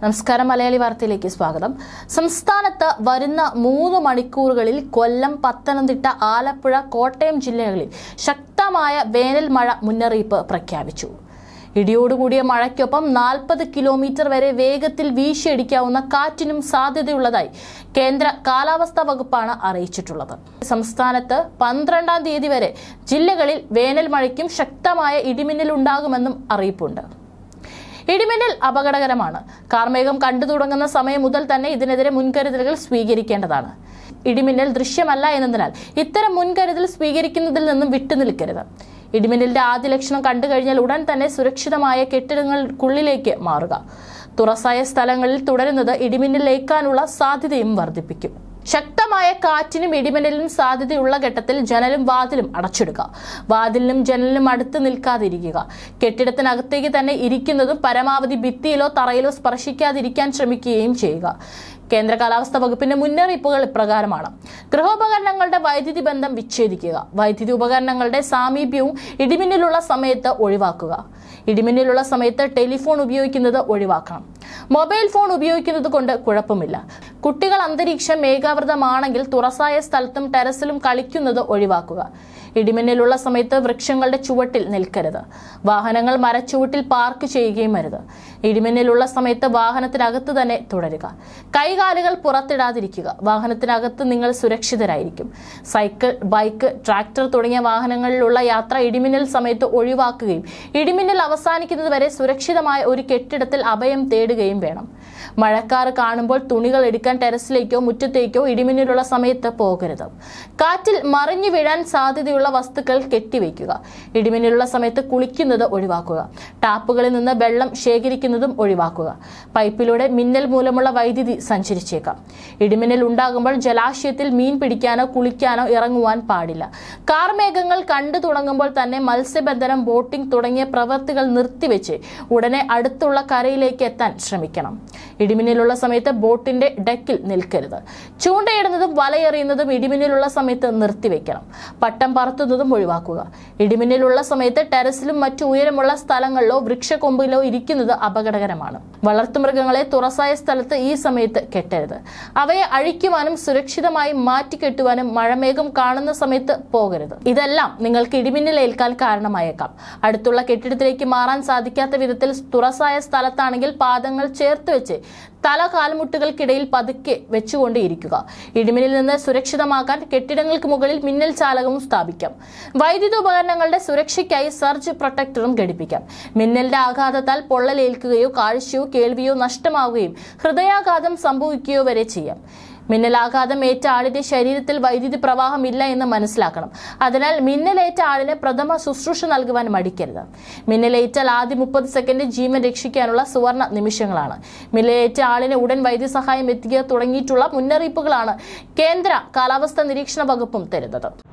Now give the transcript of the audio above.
നമസ്കാരം മലയാളി വാർത്തയിലേക്ക് സ്വാഗതം സംസ്ഥാനത്ത് വരുന്ന മൂന്ന് മണിക്കൂറുകളിൽ കൊല്ലം പത്തനംതിട്ട ആലപ്പുഴ കോട്ടയം ജില്ലകളിൽ ശക്തമായ വേനൽ മഴ മുന്നറിയിപ്പ് പ്രഖ്യാപിച്ചു ഇടിയോടുകൂടിയ മഴയ്ക്കൊപ്പം നാൽപ്പത് കിലോമീറ്റർ വരെ വേഗത്തിൽ വീശിയടിക്കാവുന്ന കാറ്റിനും സാധ്യതയുള്ളതായി കേന്ദ്ര കാലാവസ്ഥാ വകുപ്പാണ് അറിയിച്ചിട്ടുള്ളത് സംസ്ഥാനത്ത് പന്ത്രണ്ടാം തീയതി വരെ ജില്ലകളിൽ വേനൽ മഴയ്ക്കും ശക്തമായ ഇടിമിന്നൽ ഉണ്ടാകുമെന്നും അറിയിപ്പുണ്ട് ഇടിമിന്നൽ അപകടകരമാണ് കാർമേഘം കണ്ടു തുടങ്ങുന്ന സമയം മുതൽ തന്നെ ഇതിനെതിരെ മുൻകരുതലുകൾ സ്വീകരിക്കേണ്ടതാണ് ഇടിമിന്നൽ ദൃശ്യമല്ല എന്നതിനാൽ ഇത്തരം മുൻകരുതൽ സ്വീകരിക്കുന്നതിൽ നിന്നും വിട്ടുനിൽക്കരുത് ഇടിമിന്നലിന്റെ ആദ്യ ലക്ഷണം കണ്ടു കഴിഞ്ഞാൽ ഉടൻ തന്നെ സുരക്ഷിതമായ കെട്ടിടങ്ങൾക്കുള്ളിലേക്ക് മാറുക തുറസായ സ്ഥലങ്ങളിൽ തുടരുന്നത് ഇടിമിന്നലേക്കാനുള്ള സാധ്യതയും വർദ്ധിപ്പിക്കും ശക്തമായ കാറ്റിനും ഇടിമിന്നലിനും സാധ്യതയുള്ള ഘട്ടത്തിൽ ജനലും വാതിലും അടച്ചിടുക വാതിലിനും ജനലിനും അടുത്ത് നിൽക്കാതിരിക്കുക കെട്ടിടത്തിനകത്തേക്ക് തന്നെ ഇരിക്കുന്നതും പരമാവധി ഭിത്തിയിലോ തറയിലോ സ്പർശിക്കാതിരിക്കാൻ ശ്രമിക്കുകയും ചെയ്യുക കേന്ദ്ര കാലാവസ്ഥാ വകുപ്പിന്റെ മുന്നറിയിപ്പുകൾ ഇപ്രകാരമാണ് ഗൃഹോപകരണങ്ങളുടെ വൈദ്യുതി ബന്ധം വിച്ഛേദിക്കുക വൈദ്യുതി ഉപകരണങ്ങളുടെ സാമീപ്യവും ഇടിമിന്നലുള്ള സമയത്ത് ഒഴിവാക്കുക ഇടിമിന്നലുള്ള സമയത്ത് ടെലിഫോൺ ഉപയോഗിക്കുന്നത് ഒഴിവാക്കണം മൊബൈൽ ഫോൺ ഉപയോഗിക്കുന്നത് കൊണ്ട് കുഴപ്പമില്ല കുട്ടികൾ അന്തരീക്ഷം മേഘാവൃതമാണെങ്കിൽ തുറസായ സ്ഥലത്തും ടെറസിലും കളിക്കുന്നത് ഒഴിവാക്കുക ഇടിമിന്നലുള്ള സമയത്ത് വൃക്ഷങ്ങളുടെ ചുവട്ടിൽ നിൽക്കരുത് വാഹനങ്ങൾ മരച്ചുവട്ടിൽ പാർക്ക് ചെയ്യുകയും അരുത് ഇടിമിന്നലുള്ള സമയത്ത് വാഹനത്തിനകത്ത് തന്നെ തുടരുക കൈകാലുകൾ പുറത്തിടാതിരിക്കുക വാഹനത്തിനകത്ത് നിങ്ങൾ സുരക്ഷിതരായിരിക്കും സൈക്കിൾ ബൈക്ക് ട്രാക്ടർ തുടങ്ങിയ വാഹനങ്ങളിലുള്ള യാത്ര ഇടിമിന്നൽ സമയത്ത് ഒഴിവാക്കുകയും ഇടിമിന്നൽ അവസാനിക്കുന്നത് വരെ സുരക്ഷിതമായ ഒരു കെട്ടിടത്തിൽ അഭയം തേടുകയും വേണം മഴക്കാറ് കാണുമ്പോൾ തുണികൾ എടുക്കാൻ ടെറസിലേക്കോ മുറ്റത്തേക്കോ ഇടിമിന്നലുള്ള സമയത്ത് പോകരുത് കാറ്റിൽ മറിഞ്ഞു വീഴാൻ സാധ്യതയുള്ള വസ്തുക്കൾ കെട്ടിവെക്കുക ഇടിമിന്നലുള്ള സമയത്ത് കുളിക്കുന്നത് ഒഴിവാക്കുക ടാപ്പുകളിൽ നിന്ന് വെള്ളം ശേഖരിക്കുന്നതും ഒഴിവാക്കുക പൈപ്പിലൂടെ മിന്നൽ മൂലമുള്ള വൈദ്യുതി സഞ്ചരിച്ചേക്കാം ഇടിമിന്നൽ ഉണ്ടാകുമ്പോൾ ജലാശയത്തിൽ മീൻ പിടിക്കാനോ കുളിക്കാനോ ഇറങ്ങുവാൻ പാടില്ല കാർമേഘങ്ങൾ കണ്ടു തുടങ്ങുമ്പോൾ തന്നെ മത്സ്യബന്ധനം ബോട്ടിംഗ് തുടങ്ങിയ പ്രവൃത്തികൾ നിർത്തിവെച്ച് ഉടനെ അടുത്തുള്ള കരയിലേക്ക് എത്താൻ ശ്രമിക്കണം ഇടിമിന്നലുള്ള സമയത്ത് ബോട്ടിന്റെ ഡെക്കിൽ നിൽക്കരുത് ചൂണ്ടയിടുന്നതും വലയെറിയുന്നതും ഇടിമിന്നലുള്ള സമയത്ത് നിർത്തിവെക്കണം പട്ടം പറത്തുന്നതും ഒഴിവാക്കുക ഇടിമിന്നലുള്ള സമയത്ത് ടെറസിലും മറ്റു ഉയരമുള്ള സ്ഥലങ്ങളിലോ വൃക്ഷക്കൊമ്പിലോ ഇരിക്കുന്നത് അപകടകരമാണ് വളർത്തുമൃഗങ്ങളെ തുറസായ സ്ഥലത്ത് ഈ സമയത്ത് കെട്ടരുത് അവയെ അഴിക്കുവാനും സുരക്ഷിതമായി മാറ്റിക്കെട്ടുവാനും മഴമേഘം കാണുന്ന സമയത്ത് പോകരുത് ഇതെല്ലാം നിങ്ങൾക്ക് ഇടിമിന്നൽ ഏൽക്കാൻ കാരണമായേക്കാം അടുത്തുള്ള കെട്ടിടത്തിലേക്ക് മാറാൻ സാധിക്കാത്ത വിധത്തിൽ തുറസായ സ്ഥലത്താണെങ്കിൽ പാദങ്ങൾ ചേർത്ത് വെച്ച് തല കാൽമുട്ടുകൾക്കിടയിൽ പതുക്കെ വെച്ചുകൊണ്ട് ഇരിക്കുക ഇടിമിന്നിൽ നിന്ന് സുരക്ഷിതമാക്കാൻ കെട്ടിടങ്ങൾക്ക് മുകളിൽ മിന്നൽ ചാലകവും സ്ഥാപിക്കാം വൈദ്യുത ഉപകരണങ്ങളുടെ സുരക്ഷയ്ക്കായി സർജ് പ്രൊട്ടക്ടറും ഘടിപ്പിക്കാം മിന്നലിന്റെ ആഘാതത്താൽ പൊള്ളലേൽക്കുകയോ കാഴ്ചയോ കേൾവിയോ നഷ്ടമാവുകയും ഹൃദയാഘാതം സംഭവിക്കുകയോ വരെ ചെയ്യാം മിന്നലാഘാതം ഏറ്റ ആളിന്റെ ശരീരത്തിൽ വൈദ്യുതി പ്രവാഹമില്ല എന്ന് മനസ്സിലാക്കണം അതിനാൽ മിന്നലേറ്റ ആളിന് പ്രഥമ ശുശ്രൂഷ നൽകുവാൻ മടിക്കരുത് മിന്നലേറ്റാൽ ആദ്യ മുപ്പത് സെക്കൻഡ് ജീവൻ രക്ഷിക്കാനുള്ള സുവർണ നിമിഷങ്ങളാണ് മിന്നലേറ്റ ആളിന് ഉടൻ വൈദ്യസഹായം എത്തിക്കുക തുടങ്ങിയിട്ടുള്ള മുന്നറിയിപ്പുകളാണ് കേന്ദ്ര കാലാവസ്ഥാ നിരീക്ഷണ വകുപ്പും തരുന്നത്